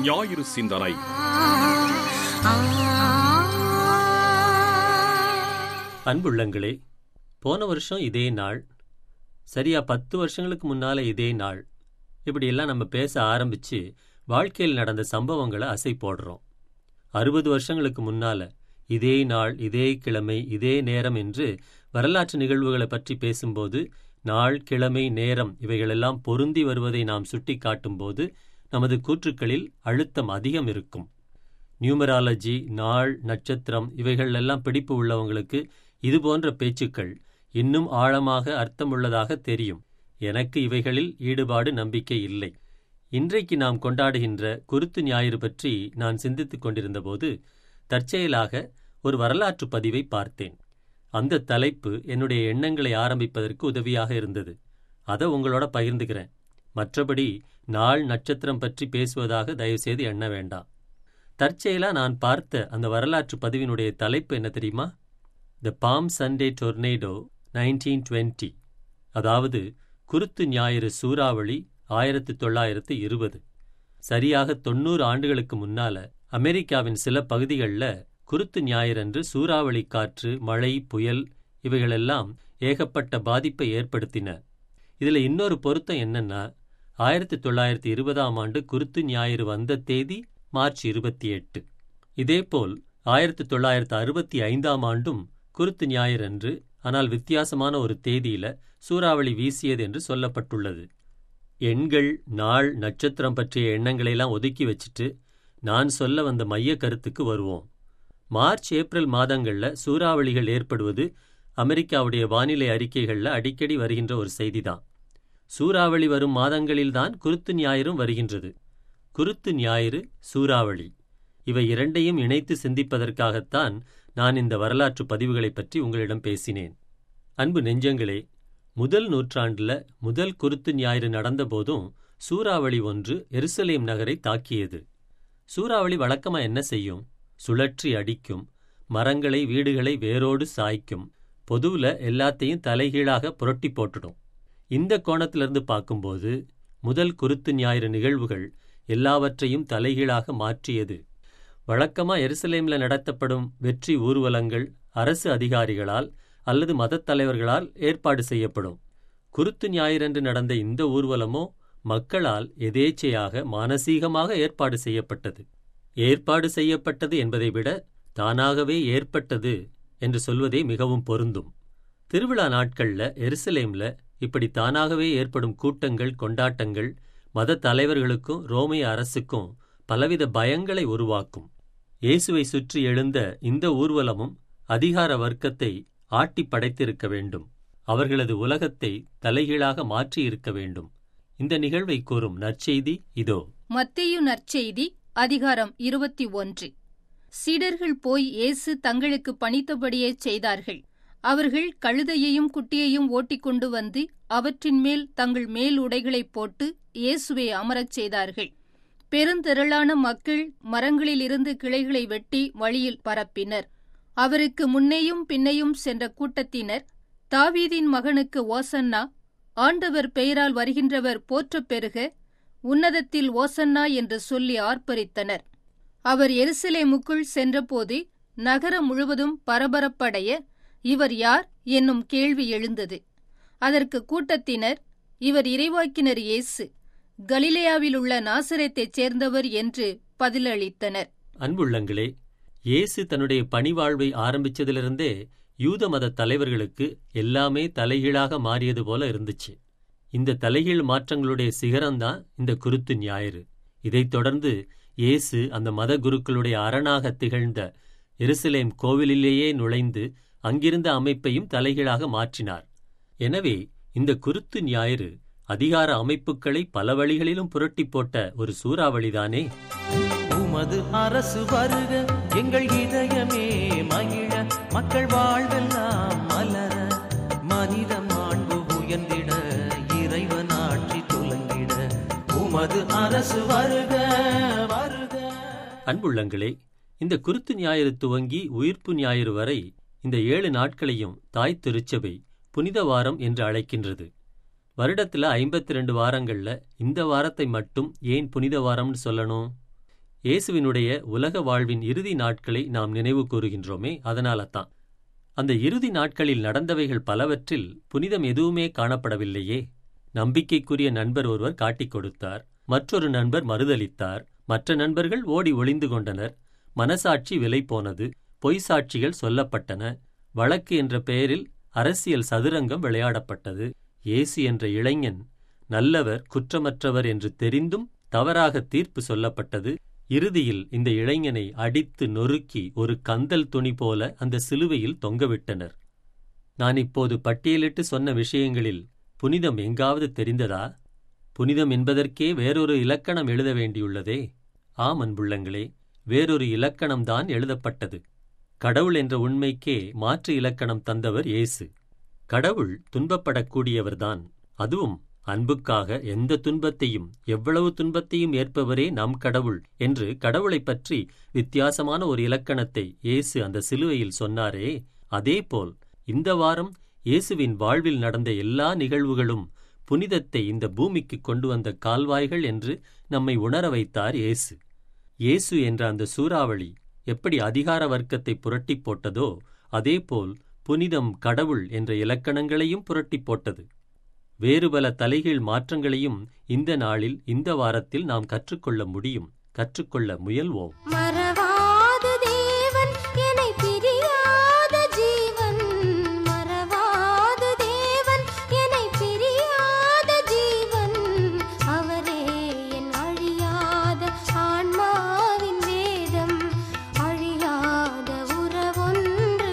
ஞாயிறு சிந்தனை அன்புள்ளங்களே போன வருஷம் இதே நாள் சரியா பத்து வருஷங்களுக்கு முன்னால இதே நாள் இப்படியெல்லாம் நம்ம பேச ஆரம்பிச்சு வாழ்க்கையில் நடந்த சம்பவங்களை அசை போடுறோம் அறுபது வருஷங்களுக்கு முன்னால இதே நாள் இதே கிழமை இதே நேரம் என்று வரலாற்று நிகழ்வுகளை பற்றி பேசும்போது நாள் கிழமை நேரம் இவைகளெல்லாம் பொருந்தி வருவதை நாம் சுட்டி காட்டும்போது நமது கூற்றுக்களில் அழுத்தம் அதிகம் இருக்கும் நியூமராலஜி நாள் நட்சத்திரம் இவைகள் எல்லாம் பிடிப்பு உள்ளவங்களுக்கு இது போன்ற பேச்சுக்கள் இன்னும் ஆழமாக அர்த்தமுள்ளதாக தெரியும் எனக்கு இவைகளில் ஈடுபாடு நம்பிக்கை இல்லை இன்றைக்கு நாம் கொண்டாடுகின்ற குருத்து ஞாயிறு பற்றி நான் சிந்தித்துக் கொண்டிருந்தபோது தற்செயலாக ஒரு வரலாற்று பதிவை பார்த்தேன் அந்த தலைப்பு என்னுடைய எண்ணங்களை ஆரம்பிப்பதற்கு உதவியாக இருந்தது அதை உங்களோட பகிர்ந்துக்கிறேன் மற்றபடி நாள் நட்சத்திரம் பற்றி பேசுவதாக தயவுசெய்து எண்ண வேண்டாம் தற்செயலா நான் பார்த்த அந்த வரலாற்று பதிவினுடைய தலைப்பு என்ன தெரியுமா the Palm Sunday tornado nineteen twenty அதாவது குருத்து ஞாயிறு சூறாவளி ஆயிரத்து தொள்ளாயிரத்து இருபது சரியாக தொண்ணூறு ஆண்டுகளுக்கு முன்னால அமெரிக்காவின் சில பகுதிகளில் குருத்து ஞாயிறன்று சூறாவளி காற்று மழை புயல் இவைகளெல்லாம் ஏகப்பட்ட பாதிப்பை ஏற்படுத்தின இதுல இன்னொரு பொருத்தம் என்னன்னா ஆயிரத்தி தொள்ளாயிரத்தி இருபதாம் ஆண்டு குருத்து ஞாயிறு வந்த தேதி மார்ச் இருபத்தி எட்டு இதேபோல் ஆயிரத்தி தொள்ளாயிரத்து அறுபத்தி ஐந்தாம் ஆண்டும் குருத்து ஞாயிறன்று ஆனால் வித்தியாசமான ஒரு தேதியில சூறாவளி வீசியது என்று சொல்லப்பட்டுள்ளது எண்கள் நாள் நட்சத்திரம் பற்றிய எண்ணங்களையெல்லாம் ஒதுக்கி வச்சுட்டு நான் சொல்ல வந்த மைய கருத்துக்கு வருவோம் மார்ச் ஏப்ரல் மாதங்கள்ல சூறாவளிகள் ஏற்படுவது அமெரிக்காவுடைய வானிலை அறிக்கைகள்ல அடிக்கடி வருகின்ற ஒரு செய்திதான் சூறாவளி வரும் மாதங்களில்தான் குருத்து ஞாயிறும் வருகின்றது குருத்து ஞாயிறு சூறாவளி இவை இரண்டையும் இணைத்து சிந்திப்பதற்காகத்தான் நான் இந்த வரலாற்று பதிவுகளைப் பற்றி உங்களிடம் பேசினேன் அன்பு நெஞ்சங்களே முதல் நூற்றாண்டுல முதல் குருத்து ஞாயிறு நடந்தபோதும் சூறாவளி ஒன்று எருசலேம் நகரை தாக்கியது சூறாவளி வழக்கமா என்ன செய்யும் சுழற்றி அடிக்கும் மரங்களை வீடுகளை வேரோடு சாய்க்கும் பொதுவுல எல்லாத்தையும் தலைகீழாக புரட்டி போட்டுடும் இந்த கோணத்திலிருந்து பார்க்கும்போது முதல் குருத்து ஞாயிறு நிகழ்வுகள் எல்லாவற்றையும் தலைகீழாக மாற்றியது வழக்கமா எருசலேம்ல நடத்தப்படும் வெற்றி ஊர்வலங்கள் அரசு அதிகாரிகளால் அல்லது மதத் தலைவர்களால் ஏற்பாடு செய்யப்படும் குருத்து ஞாயிறன்று நடந்த இந்த ஊர்வலமோ மக்களால் எதேச்சையாக மானசீகமாக ஏற்பாடு செய்யப்பட்டது ஏற்பாடு செய்யப்பட்டது என்பதை விட தானாகவே ஏற்பட்டது என்று சொல்வதே மிகவும் பொருந்தும் திருவிழா நாட்கள்ல எருசலேம்ல இப்படி தானாகவே ஏற்படும் கூட்டங்கள் கொண்டாட்டங்கள் மத தலைவர்களுக்கும் ரோமைய அரசுக்கும் பலவித பயங்களை உருவாக்கும் இயேசுவை சுற்றி எழுந்த இந்த ஊர்வலமும் அதிகார வர்க்கத்தை ஆட்டி படைத்திருக்க வேண்டும் அவர்களது உலகத்தை தலைகீழாக மாற்றியிருக்க வேண்டும் இந்த நிகழ்வை கூறும் நற்செய்தி இதோ மத்தேயு நற்செய்தி அதிகாரம் இருபத்தி ஒன்று சீடர்கள் போய் இயேசு தங்களுக்கு பணித்தபடியே செய்தார்கள் அவர்கள் கழுதையையும் குட்டியையும் ஓட்டிக்கொண்டு வந்து அவற்றின் மேல் தங்கள் மேல் உடைகளைப் போட்டு இயேசுவை அமரச் செய்தார்கள் பெருந்திரளான மக்கள் மரங்களிலிருந்து கிளைகளை வெட்டி வழியில் பரப்பினர் அவருக்கு முன்னேயும் பின்னையும் சென்ற கூட்டத்தினர் தாவீதின் மகனுக்கு ஓசன்னா ஆண்டவர் பெயரால் வருகின்றவர் போற்றப் பெறுக உன்னதத்தில் ஓசன்னா என்று சொல்லி ஆர்ப்பரித்தனர் அவர் எருசலேமுக்குள் சென்றபோது நகரம் முழுவதும் பரபரப்படைய இவர் யார் என்னும் கேள்வி எழுந்தது அதற்கு கூட்டத்தினர் இவர் இறைவாக்கினர் இயேசு கலிலேயாவில் உள்ள நாசரேத்தைச் சேர்ந்தவர் என்று பதிலளித்தனர் அன்புள்ளங்களே இயேசு தன்னுடைய பணிவாழ்வை ஆரம்பிச்சதிலிருந்தே யூத மத தலைவர்களுக்கு எல்லாமே தலைகீழாக மாறியது போல இருந்துச்சு இந்த தலைகீழ் மாற்றங்களுடைய சிகரம்தான் இந்த குருத்து ஞாயிறு இதைத் தொடர்ந்து இயேசு அந்த மத குருக்களுடைய அரணாக திகழ்ந்த எருசலேம் கோவிலிலேயே நுழைந்து அங்கிருந்த அமைப்பையும் தலைகீழாக மாற்றினார் எனவே இந்த குருத்து ஞாயிறு அதிகார அமைப்புகளை பல வழிகளிலும் புரட்டி போட்ட ஒரு சூறாவளிதானே உமது அரசு வருக எங்கள் இதயமே மகிழ மக்கள் வாழ்வெல்லாம் மலர மனித மாண்பு உயர்ந்திட இறைவன் ஆட்சி துலங்கிட உமது அரசு வருக வருக அன்புள்ளங்களே இந்த குருத்து ஞாயிறு துவங்கி உயிர்ப்பு ஞாயிறு வரை இந்த ஏழு நாட்களையும் தாய் திருச்சபை புனித வாரம் என்று அழைக்கின்றது வருடத்துல ஐம்பத்தி ரெண்டு வாரங்கள்ல இந்த வாரத்தை மட்டும் ஏன் புனித வாரம்னு சொல்லணும் இயேசுவினுடைய உலக வாழ்வின் இறுதி நாட்களை நாம் நினைவு கூறுகின்றோமே அதனாலத்தான் அந்த இறுதி நாட்களில் நடந்தவைகள் பலவற்றில் புனிதம் எதுவுமே காணப்படவில்லையே நம்பிக்கைக்குரிய நண்பர் ஒருவர் காட்டிக் கொடுத்தார் மற்றொரு நண்பர் மறுதலித்தார் மற்ற நண்பர்கள் ஓடி ஒளிந்து கொண்டனர் மனசாட்சி விலை போனது பொய் சாட்சிகள் சொல்லப்பட்டன வழக்கு என்ற பெயரில் அரசியல் சதுரங்கம் விளையாடப்பட்டது இயேசு என்ற இளைஞன் நல்லவர் குற்றமற்றவர் என்று தெரிந்தும் தவறாக தீர்ப்பு சொல்லப்பட்டது இறுதியில் இந்த இளைஞனை அடித்து நொறுக்கி ஒரு கந்தல் துணி போல அந்த சிலுவையில் தொங்கவிட்டனர் நான் இப்போது பட்டியலிட்டு சொன்ன விஷயங்களில் புனிதம் எங்காவது தெரிந்ததா புனிதம் என்பதற்கே வேறொரு இலக்கணம் எழுத வேண்டியுள்ளதே ஆம் அன்புள்ளங்களே வேறொரு இலக்கணம்தான் எழுதப்பட்டது கடவுள் என்ற உண்மைக்கே மாற்று இலக்கணம் தந்தவர் இயேசு கடவுள் துன்பப்படக்கூடியவர்தான் அதுவும் அன்புக்காக எந்த துன்பத்தையும் எவ்வளவு துன்பத்தையும் ஏற்பவரே நம் கடவுள் என்று கடவுளைப் பற்றி வித்தியாசமான ஒரு இலக்கணத்தை இயேசு அந்த சிலுவையில் சொன்னாரே அதேபோல் இந்த வாரம் இயேசுவின் வாழ்வில் நடந்த எல்லா நிகழ்வுகளும் புனிதத்தை இந்த பூமிக்கு கொண்டு வந்த கால்வாய்கள் என்று நம்மை உணர வைத்தார் இயேசு இயேசு என்ற அந்த சூறாவளி எப்படி அதிகார வர்க்கத்தை புரட்டிப் போட்டதோ அதேபோல் புனிதம் கடவுள் என்ற இலக்கணங்களையும் புரட்டிப் போட்டது வேறு பல தலைகீழ் மாற்றங்களையும் இந்த நாளில் இந்த வாரத்தில் நாம் கற்றுக்கொள்ள முடியும் கற்றுக்கொள்ள முயல்வோம் மறவாத தேவன் என்னை பிரியாத ஜீவன் மறவாத தேவன் என்னை பிரியாத ஜீவன் அவரே என் அழியாத ஆன்மாவின் வேதம் அழியாத உறவொன்று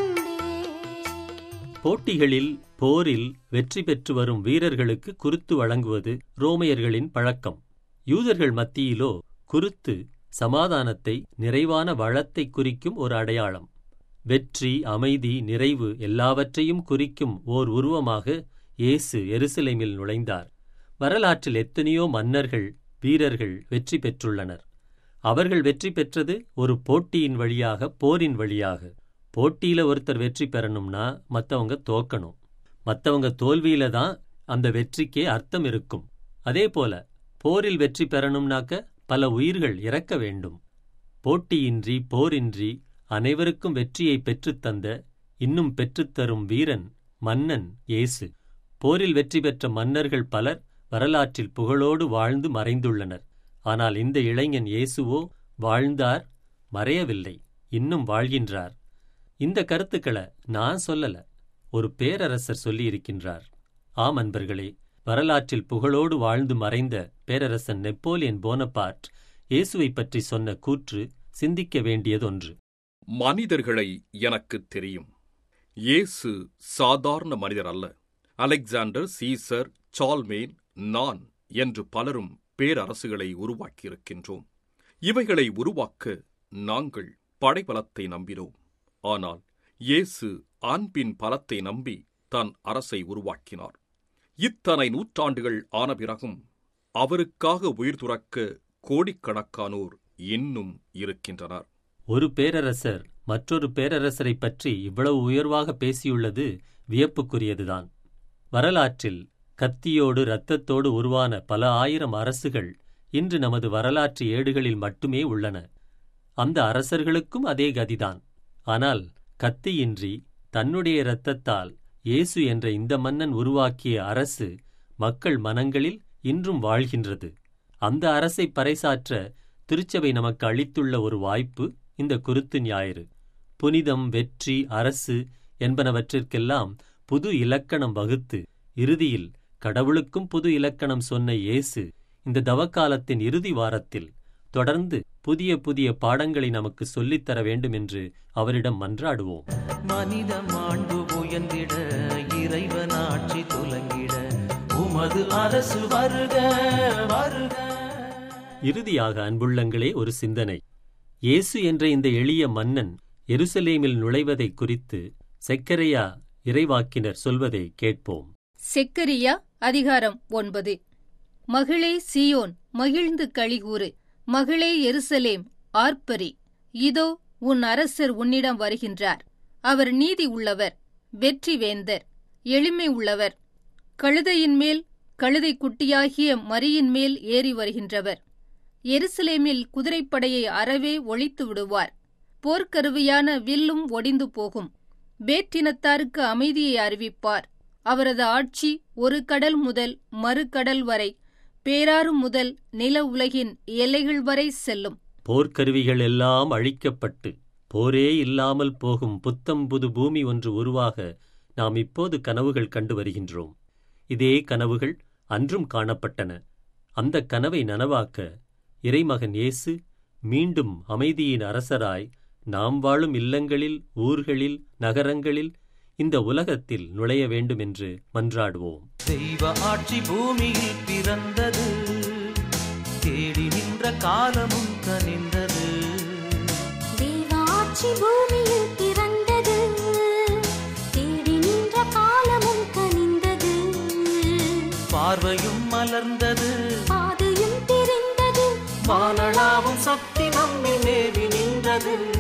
கண்டே போட்டிகளில் போரில் வெற்றி பெற்று வரும் வீரர்களுக்கு குருத்து வழங்குவது ரோமையர்களின் பழக்கம் யூதர்கள் மத்தியிலோ குருத்து சமாதானத்தை நிறைவான வளத்தை குறிக்கும் ஒரு அடையாளம் வெற்றி அமைதி நிறைவு எல்லாவற்றையும் குறிக்கும் ஓர் உருவமாக இயேசு எருசலேமில் நுழைந்தார் வரலாற்றில் எத்தனையோ மன்னர்கள் வீரர்கள் வெற்றி பெற்றுள்ளனர் அவர்கள் வெற்றி பெற்றது ஒரு போட்டியின் வழியாக போரின் வழியாக போட்டியில ஒருத்தர் வெற்றி பெறணும்னா மத்தவங்க தோக்கணும் மத்தவங்க தோல்வியில தான் அந்த வெற்றிக்கே அர்த்தம் இருக்கும் அதே போல போரில் வெற்றி பெறணும்னாக்க பல உயிர்கள் இறக்க வேண்டும் போட்டியின்றி போரின்றி அனைவருக்கும் வெற்றியை பெற்றுத்தந்த இன்னும் பெற்றுத்தரும் வீரன் மன்னன் இயேசு போரில் வெற்றி பெற்ற மன்னர்கள் பலர் வரலாற்றில் புகழோடு வாழ்ந்து மறைந்துள்ளனர் ஆனால் இந்த இளைஞன் இயேசுவோ வாழ்ந்தார் மறையவில்லை இன்னும் வாழ்கின்றார் இந்த கருத்துக்களை நான் சொல்லல ஒரு பேரரசர் சொல்லியிருக்கின்றார் ஆம் அன்பர்களே வரலாற்றில் புகழோடு வாழ்ந்து மறைந்த பேரரசன் நெப்போலியன் போனபார்ட் இயேசுவைப் பற்றி சொன்ன கூற்று சிந்திக்க வேண்டியதொன்று மனிதர்களை எனக்குத் தெரியும் இயேசு சாதாரண மனிதர் அல்ல அலெக்சாண்டர் சீசர் சால்மேன் நான் என்று பலரும் பேரரசுகளை உருவாக்கியிருக்கின்றோம் இவைகளை உருவாக்க நாங்கள் படைபலத்தை நம்பினோம் ஆனால் இயேசு அன்பின் பலத்தை நம்பி தன் அரசை உருவாக்கினார் இத்தனை நூற்றாண்டுகள் ஆன பிறகும் அவருக்காக உயிர் துறக்க கோடிக்கணக்கானோர் இன்னும் இருக்கின்றனர் ஒரு பேரரசர் மற்றொரு பேரரசரைப் பற்றி இவ்வளவு உயர்வாக பேசியுள்ளது வியப்புக்குரியதுதான் வரலாற்றில் கத்தியோடு இரத்தத்தோடு உருவான பல ஆயிரம் அரசுகள் இன்று நமது வரலாற்று ஏடுகளில் மட்டுமே உள்ளன அந்த அரசர்களுக்கும் அதே கதிதான் ஆனால் கத்தியின்றி தன்னுடைய இரத்தத்தால் இயேசு என்ற இந்த மன்னன் உருவாக்கிய அரசு மக்கள் மனங்களில் இன்றும் வாழ்கின்றது அந்த அரசை பறைசாற்ற திருச்சபை நமக்கு அளித்துள்ள ஒரு வாய்ப்பு இந்த குருத்து ஞாயிறு புனிதம் வெற்றி அரசு என்பனவற்றிற்கெல்லாம் புது இலக்கணம் வகுத்து இறுதியில் கடவுளுக்கும் புது இலக்கணம் சொன்ன இயேசு இந்த தவக்காலத்தின் இறுதி வாரத்தில் தொடர்ந்து புதிய புதிய பாடங்களை நமக்கு சொல்லித்தர வேண்டும் என்று அவரிடம் மன்றாடுவோம் மனித மாண்பு உயர்ந்திட இறைவனாட்சி துலங்கிட உமது அரசு வருக வருக இறுதியாக அன்புள்ளங்களே ஒரு சிந்தனை இயேசு என்ற இந்த எளிய மன்னன் எருசலேமில் நுழைவதை குறித்து செக்கரையா இறைவாக்கினர் சொல்வதை கேட்போம் செக்கரியா அதிகாரம் ஒன்பது மகளே சீயோன் மகிழ்ந்து களிகூறு மகளே எருசலேம் ஆர்ப்பரி இதோ உன் அரசர் உன்னிடம் வருகின்றார் அவர் நீதி உள்ளவர் வெற்றி வேந்தர் எளிமை உள்ளவர் கழுதையின் மேல் கழுதை குட்டியாகிய மரியின் மேல் ஏறி வருகின்றவர் எருசலேமில் குதிரைப்படையை அறவே ஒழித்து விடுவார் போர்க்கருவியான வில்லும் ஒடிந்து போகும் வேற்றினத்தாருக்கு அமைதியை அறிவிப்பார் அவரது ஆட்சி ஒரு கடல் முதல் மறுகடல் வரை பேராறு முதல் நில உலகின் எல்லைகள் வரை செல்லும் போர்க்கருவிகள் எல்லாம் அழிக்கப்பட்டு போரே இல்லாமல் போகும் புத்தம் புது பூமி ஒன்று உருவாக நாம் இப்போது கனவுகள் கண்டு வருகின்றோம் இதே கனவுகள் அன்றும் காணப்பட்டன அந்த கனவை நனவாக்க இறைமகன் இயேசு மீண்டும் அமைதியின் அரசராய் நாம் வாழும் இல்லங்களில் ஊர்களில் நகரங்களில் இந்த உலகத்தில் நுழைய வேண்டும் என்று மன்றாடுவோம் தெய்வ ஆட்சி பூமியில் பிறந்தது தேடி நின்ற காலமும் கனிந்தது தேவாட்சி பூமியில் பிறந்தது தேடி நின்ற காலமும் கனிந்தது பார்வையும் மலர்ந்தது பாதையும் தெரிந்தது வானளாவும் சக்தி நம்மில் மேவி நின்றது